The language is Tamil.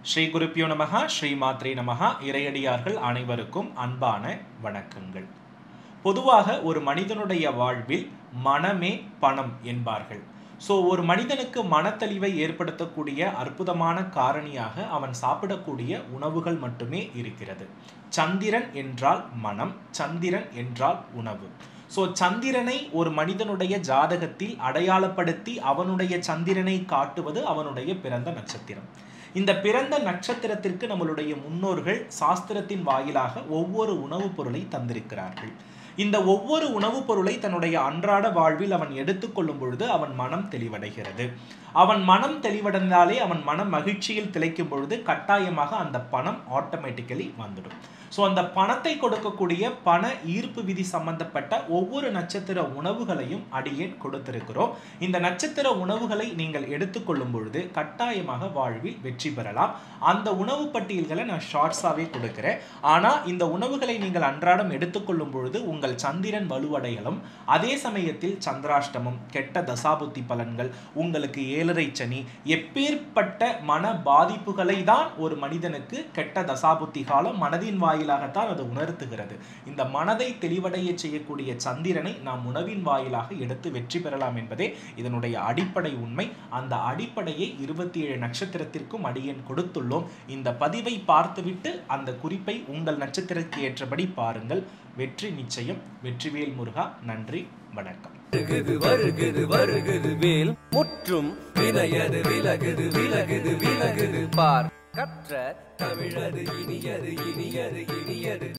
ஸ்ரீ குருப்பியோ நமகா ஸ்ரீ மாத்ரே நமகா இறையடியார்கள் அனைவருக்கும் அன்பான வணக்கங்கள் பொதுவாக ஒரு மனிதனுடைய வாழ்வில் மனமே பணம் என்பார்கள் ஸோ ஒரு மனிதனுக்கு மனத்தெளிவை ஏற்படுத்தக்கூடிய அற்புதமான காரணியாக அவன் சாப்பிடக்கூடிய உணவுகள் மட்டுமே இருக்கிறது சந்திரன் என்றால் மனம் சந்திரன் என்றால் உணவு ஸோ சந்திரனை ஒரு மனிதனுடைய ஜாதகத்தில் அடையாளப்படுத்தி அவனுடைய சந்திரனை காட்டுவது அவனுடைய பிறந்த நட்சத்திரம் இந்த பிறந்த நட்சத்திரத்திற்கு நம்மளுடைய முன்னோர்கள் சாஸ்திரத்தின் வாயிலாக ஒவ்வொரு உணவுப் பொருளை தந்திருக்கிறார்கள் இந்த ஒவ்வொரு உணவுப் பொருளை தன்னுடைய அன்றாட வாழ்வில் அவன் எடுத்துக்கொள்ளும் பொழுது அவன் மனம் தெளிவடைகிறது அவன் மனம் தெளிவடைந்தாலே அவன் மனம் மகிழ்ச்சியில் திளைக்கும் பொழுது கட்டாயமாக அந்த பணம் ஆட்டோமேட்டிக்கலி வந்துடும் ஸோ அந்த பணத்தை கொடுக்கக்கூடிய பண ஈர்ப்பு விதி சம்பந்தப்பட்ட ஒவ்வொரு நட்சத்திர உணவுகளையும் அடியேன் கொடுத்திருக்கிறோம் இந்த நட்சத்திர உணவுகளை நீங்கள் எடுத்துக்கொள்ளும் பொழுது கட்டாயமாக வாழ்வில் வெற்றி பெறலாம் அந்த உணவு பட்டியல்களை நான் ஷார்ட்ஸாகவே கொடுக்குறேன் ஆனால் இந்த உணவுகளை நீங்கள் அன்றாடம் எடுத்துக்கொள்ளும் பொழுது உங்கள் சந்திரன் வலுவடைகளும் அதே சமயத்தில் சந்திராஷ்டமம் கெட்ட தசாபுத்தி பலன்கள் உங்களுக்கு ஏழரை சனி எப்பேற்பட்ட மன பாதிப்புகளை தான் ஒரு மனிதனுக்கு கெட்ட தசாபுத்தி காலம் மனதின் வாயிலாகத்தான் அது உணர்த்துகிறது இந்த மனதை தெளிவடைய செய்யக்கூடிய சந்திரனை நாம் உணவின் வாயிலாக எடுத்து வெற்றி பெறலாம் என்பதே இதனுடைய அடிப்படை உண்மை அந்த அடிப்படையை இருபத்தி ஏழு நட்சத்திரத்திற்கும் அடியேன் கொடுத்துள்ளோம் இந்த பதிவை பார்த்துவிட்டு அந்த குறிப்பை உங்கள் நட்சத்திரத்திற்கு ஏற்றபடி பாருங்கள் வெற்றி நிச்சயம் வெற்றிவேல் முருகா நன்றி வணக்கம் வருகுது வருகுது வருகுது வேல் முற்றும் வினையது விலகுது விலகுது விலகுது பார் கற்ற தமிழது இனியது இனியது இனியது